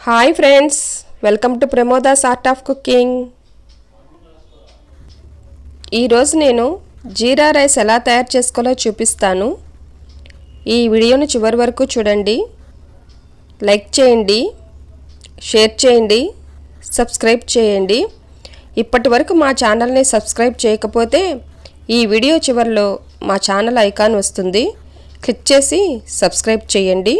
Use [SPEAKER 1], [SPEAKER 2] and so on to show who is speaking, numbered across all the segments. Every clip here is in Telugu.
[SPEAKER 1] hi friends welcome to Pramoda's art of cooking ఈరోజు నేను జీరా రైస్ ఎలా తయారు చేసుకోవాలో చూపిస్తాను ఈ వీడియోను చివరి వరకు చూడండి లైక్ చేయండి షేర్ చేయండి సబ్స్క్రైబ్ చేయండి ఇప్పటి వరకు మా ఛానల్ని సబ్స్క్రైబ్ చేయకపోతే ఈ వీడియో చివరిలో మా ఛానల్ ఐకాన్ వస్తుంది క్లిక్ చేసి సబ్స్క్రైబ్ చేయండి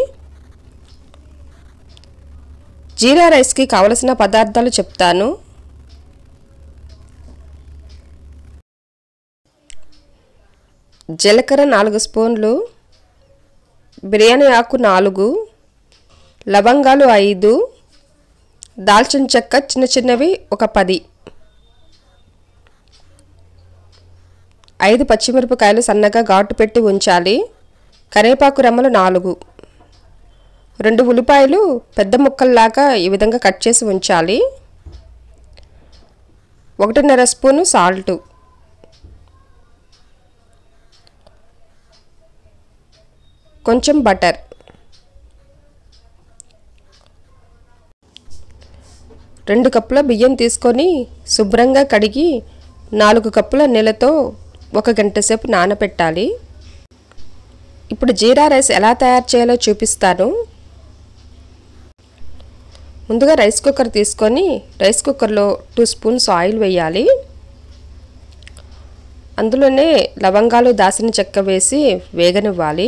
[SPEAKER 1] జీరా రైస్కి కావలసిన పదార్థాలు చెప్తాను జీలకర్ర నాలుగు స్పూన్లు బిర్యానీ ఆకు నాలుగు లవంగాలు ఐదు దాల్చిన చెక్క చిన్న చిన్నవి ఒక పది ఐదు పచ్చిమిరపకాయలు సన్నగా ఘాటు పెట్టి ఉంచాలి కరివేపాకు రెమ్మలు నాలుగు రెండు ఉల్లిపాయలు పెద్ద ముక్కల్లాగా ఈ విధంగా కట్ చేసి ఉంచాలి ఒకటిన్నర స్పూను సాల్టు కొంచెం బటర్ రెండు కప్పుల బియ్యం తీసుకొని శుభ్రంగా కడిగి నాలుగు కప్పుల నీళ్ళతో ఒక గంట సేపు నానబెట్టాలి ఇప్పుడు జీరా రైస్ ఎలా తయారు చేయాలో చూపిస్తాను ముందుగా రైస్ కుక్కర్ తీసుకొని రైస్ కుక్కర్లో టూ స్పూన్స్ ఆయిల్ వేయాలి అందులోనే లవంగాలు దాసిన చెక్క వేసి వేగనివ్వాలి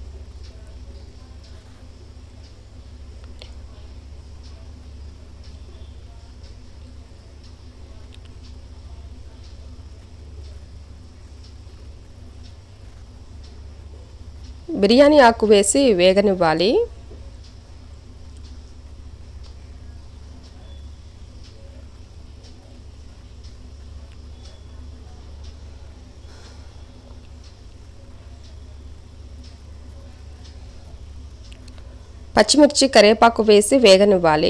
[SPEAKER 1] బిర్యానీ ఆకు వేసి వేగనివ్వాలి పచ్చిమిర్చి కరివేపాకు వేసి వేగనివ్వాలి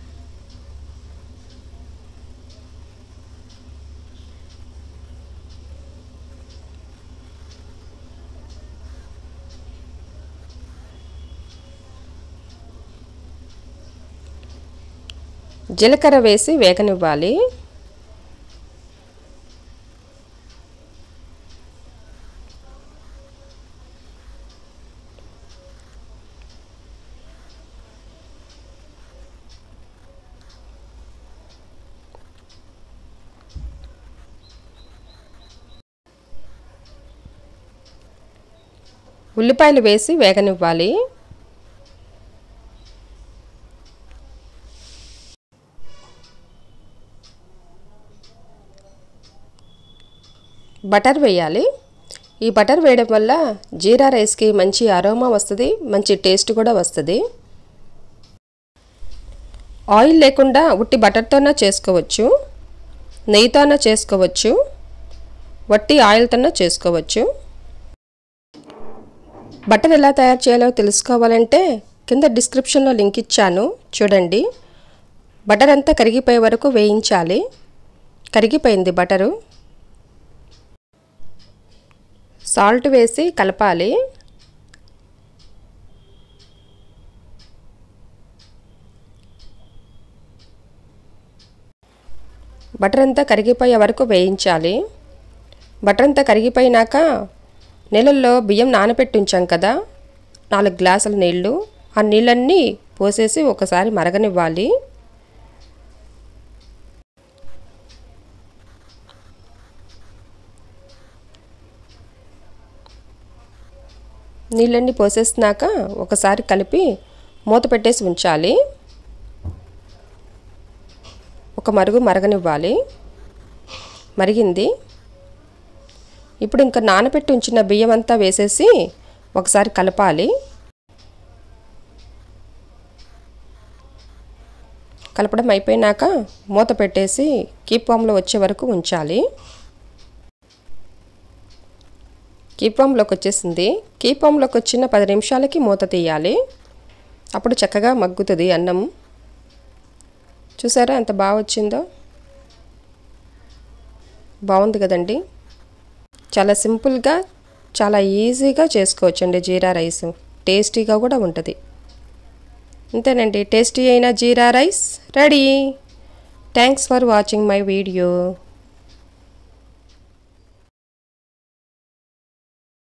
[SPEAKER 1] జీలకర్ర వేసి వేగనివ్వాలి ఉల్లిపాయలు వేసి వేగనివ్వాలి బటర్ వేయాలి ఈ బటర్ వేయడం వల్ల జీరా రైస్కి మంచి అరోమా వస్తుంది మంచి టేస్ట్ కూడా వస్తుంది ఆయిల్ లేకుండా ఉట్టి బటర్తోనే చేసుకోవచ్చు నెయ్యితోనే చేసుకోవచ్చు వట్టి ఆయిల్తోనే చేసుకోవచ్చు బటర్ ఎలా తయారు చేయాలో తెలుసుకోవాలంటే కింద డిస్క్రిప్షన్లో లింక్ ఇచ్చాను చూడండి బటర్ అంతా కరిగిపోయే వరకు వేయించాలి కరిగిపోయింది బటరు సాల్ట్ వేసి కలపాలి బటర్ అంతా కరిగిపోయే వరకు వేయించాలి బటర్ అంతా కరిగిపోయినాక నీళ్ళల్లో బియ్యం నానబెట్టి ఉంచాం కదా నాలుగు గ్లాసుల నీళ్ళు ఆ నీళ్ళన్నీ పోసేసి ఒకసారి మరగనివ్వాలి నీళ్ళన్నీ పోసేసినాక ఒకసారి కలిపి మూత పెట్టేసి ఉంచాలి ఒక మరుగు మరగనివ్వాలి మరిగింది ఇప్పుడు ఇంకా నానబెట్టి ఉంచిన బియ్యం అంతా వేసేసి ఒకసారి కలపాలి కలపడం అయిపోయినాక మూత పెట్టేసి కీప్ వామ్లో వచ్చే వరకు ఉంచాలి కీప్ వామ్లోకి వచ్చేసింది కీప్ వామ్లోకి వచ్చిన పది నిమిషాలకి మూత తీయాలి అప్పుడు చక్కగా మగ్గుతుంది అన్నం చూసారా ఎంత బాగా వచ్చిందో బాగుంది కదండి చాలా సింపుల్గా చాలా ఈజీగా చేసుకోవచ్చండి జీరా రైస్ టేస్టీగా కూడా ఉంటుంది అంతేనండి టేస్టీ అయిన jeera rice ready thanks for watching my video